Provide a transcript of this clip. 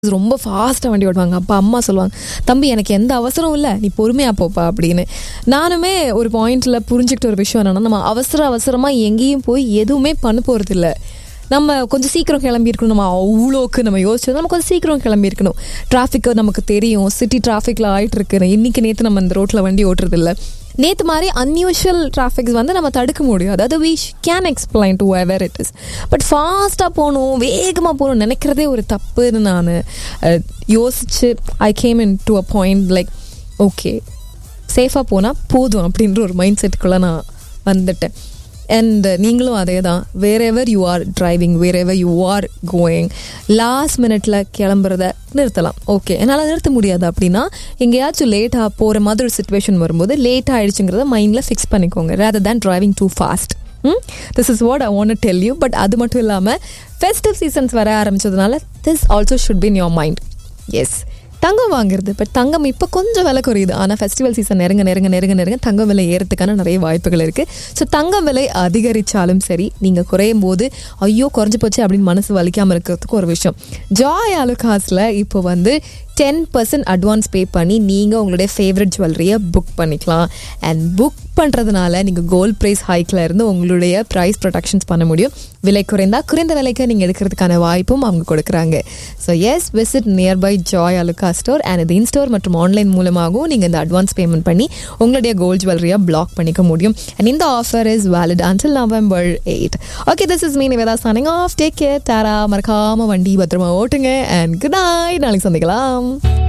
ரொம்ப ஃபாஸ்ட்டாக வண்டி ஓட்டுவாங்க அப்பா அம்மா சொல்லுவாங்க தம்பி எனக்கு எந்த அவசரம் இல்லை நீ பொறுமையாக போப்பா அப்படின்னு நானுமே ஒரு பாயிண்ட்ல புரிஞ்சுக்கிட்ட ஒரு விஷயம் என்னன்னா நம்ம அவசர அவசரமாக எங்கேயும் போய் எதுவுமே பண்ண போகிறது இல்லை நம்ம கொஞ்சம் சீக்கிரம் கிளம்பியிருக்கணும் நம்ம அவ்வளோக்கு நம்ம யோசிச்சது நம்ம கொஞ்சம் சீக்கிரம் கிளம்பியிருக்கணும் டிராஃபிக்கு நமக்கு தெரியும் சிட்டி டிராஃபிக்கில் ஆயிட்டு இருக்கு இன்னைக்கு நேற்று நம்ம இந்த ரோட்டில் வண்டி ஓட்டுறது இல்லை நேற்று மாதிரி அன்யூஷுவல் டிராஃபிக்ஸ் வந்து நம்ம தடுக்க முடியும் அதாவது we can explain to ever it is but ஃபாஸ்ட்டாக போகணும் வேகமாக போகணும் நினைக்கிறதே ஒரு தப்புன்னு நான் யோசிச்சு I came in to a point like okay சேஃபாக போனால் போதும் அப்படின்ற ஒரு மைண்ட் செட்டுக்குள்ளே நான் வந்துட்டேன் அண்ட் நீங்களும் அதே தான் wherever you are driving wherever you are going last மினிட்ல கிளம்புறத நிறுத்தலாம் ஓகே என்னால் நிறுத்த முடியாது அப்படின்னா எங்கேயாச்சும் லேட்டாக போகிற மாதிரி ஒரு சுச்சுவேஷன் வரும்போது லேட் ஆயிடுச்சுங்கிறத மைண்டில் ஃபிக்ஸ் பண்ணிக்கோங்க rather than driving too fast this is what I want tell you but அது மட்டும் இல்லாமல் ஃபெஸ்டிவ் சீசன்ஸ் வர ஆரம்பிச்சதுனால this also should be in your mind yes தங்கம் வாங்குறது பட் தங்கம் இப்போ கொஞ்சம் விலை குறையுது ஆனால் ஃபெஸ்டிவல் சீசன் நெருங்க நெருங்க நெருங்க நெருங்க தங்கம் விலை ஏறதுக்கான நிறைய வாய்ப்புகள் இருக்குது ஸோ தங்கம் விலை அதிகரித்தாலும் சரி நீங்கள் குறையும் போது ஐயோ குறைஞ்சி போச்சு அப்படின்னு மனசு வலிக்காமல் இருக்கிறதுக்கு ஒரு விஷயம் ஜாய் அலுகாஸில் இப்போ வந்து டென் பர்சன்ட் அட்வான்ஸ் பே பண்ணி நீங்கள் உங்களுடைய ஃபேவரட் ஜுவல்லரியை புக் பண்ணிக்கலாம் அண்ட் புக் பண்ணுறதுனால நீங்கள் கோல்ட் ப்ரைஸ் ஹைக்கில் இருந்து உங்களுடைய ப்ரைஸ் ப்ரொடக்ஷன்ஸ் பண்ண முடியும் விலை குறைந்தால் குறைந்த விலைக்கு நீங்கள் எடுக்கிறதுக்கான வாய்ப்பும் அவங்க கொடுக்குறாங்க so yes visit nearby Joy Alukkas store and இது இன்ஸ்டோர் மற்றும் ஆன்லைன் மூலமாகவும் நீங்கள் இந்த அட்வான்ஸ் பேமெண்ட் பண்ணி உங்களுடைய கோல்ட் ஜுவல்லரியை பிளாக் பண்ணிக்க முடியும் அண்ட் இந்த offer is valid until November eight okay this is me Nivedha signing off take care டாரா மறக்காம வண்டி பத்திரமா ஓட்டுங்க அண்ட் குட் நைட் நாளைக்கு சந்திக்கலாம்